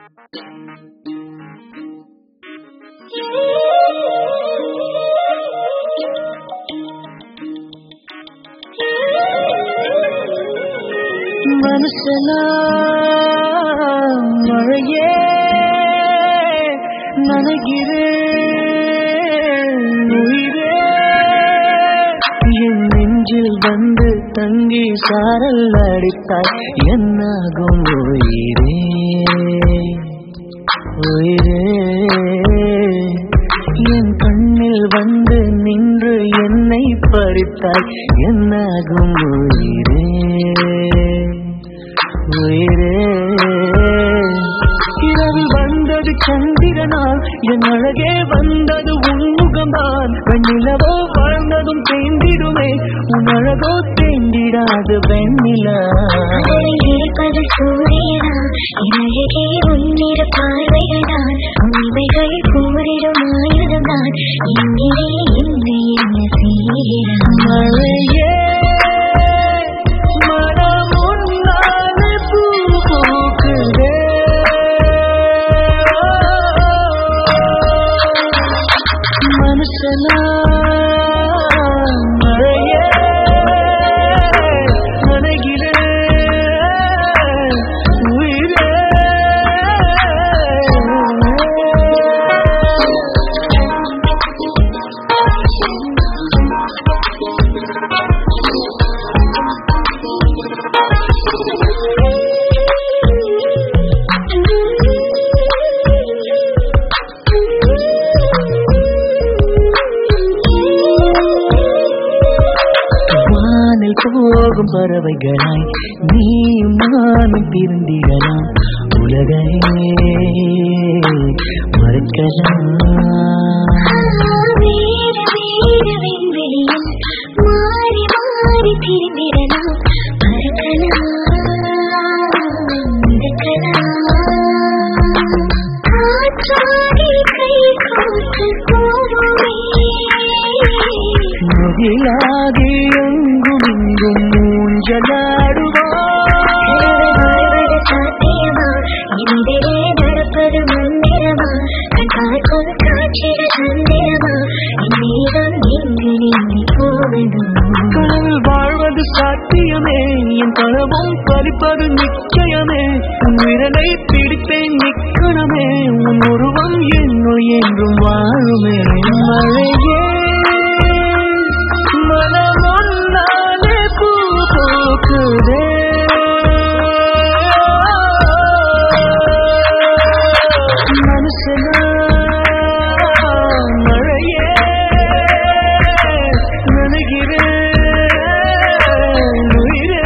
மனசுல மழையே நனைகிறேன் உயிரே என் நெஞ்சில் வந்து தங்கி சாரல் அடித்தாய் என்னாகும் உயிரே உயிரே என் கண்ணில் வந்து நின்று என்னை பறித்தாய் என்னாகும் உயிரே உயிரே இரவில் வந்தது சந்திரனால் என் அழகே வந்தது உன்முகம்தான் வெண்ணிலவோ வாழ்ந்ததும் தேந்திடுமே உன் அழகோ தேந்திடாது வெண்ணிலா இருப்பது சூரியனா இணையகே உன்னிரு பார்வைகள்தான் உண்மைகள் கூறிடும் ஆயுதம்தான் எங்கே என்னை என்ன செய்கிறான் மழையே மனம் உன்னாலே பூ பூக்குதே மனுஷனா மழையே நனைகிறேன் உயிரே வானில் போகும் பறவைகளாய் நீயும் நானும் திருந்திடலாம் உலகையே மறுக்கலாம் வேறு வேறு விண்வெளியில் மாறி மாறி திரும்பிடலாம் பறக்கலாம் மிதக்கலாம் காற்றாடி கை கோர்த்து போவோமே முகிலாகி எங்கும் இங்கும் மூஞ்சலாடுவார் வாழ்வது சாத்தியமா இனிதே நடப்பது மந்திரமா கண் பார்க்கும் காட்சிகள் சந்திரமா இந்நேரம் எங்கு நீங்கி போவதும் கனவில் வாழ்வது சாத்தியமே என் கனவும் பறிப்பது நிச்சயமே உன் விரலை பிடிப்பேன் நிக்கணமே உன் உருவம் என்னுள் என்றும் வாழுமே மழையே மனம் ஒன்னாலே பூ பூக்குதே மனுஷனா மழையே நனைகிறேன் உயிரே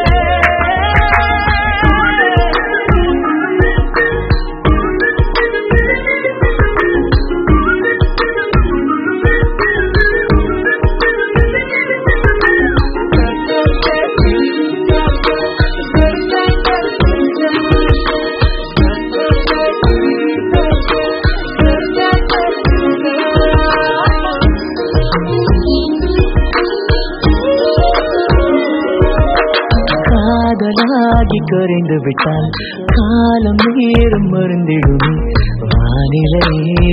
காதலாகி கரைந்து விட்டால் காலம் நேரம் மருந்திடுமே வானிலை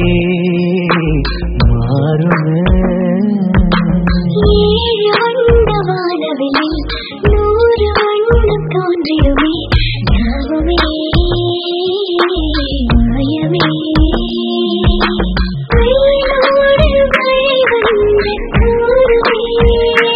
மாறுமே ஏழு வண்ண வானவெளியில் நூறு வண்ணம் தோன்றியுமே யாவுமே மாயமே வெயிலோடு மழை வந்து தூறுமே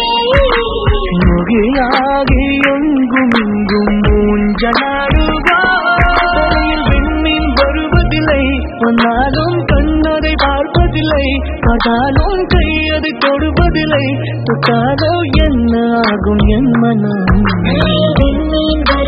முகிலாகி எங்கும் இங்கும் மூஞ்சலாடுவாயில் விண்மீன் வருவதில்லை வந்தாலும் கண்ணதை பார்ப்பதில்லை பார்த்தாலும் கையதை தொடுவதில்லை தொட்டாலோ என்ன ஆகும் என் மனம் விண்மீன்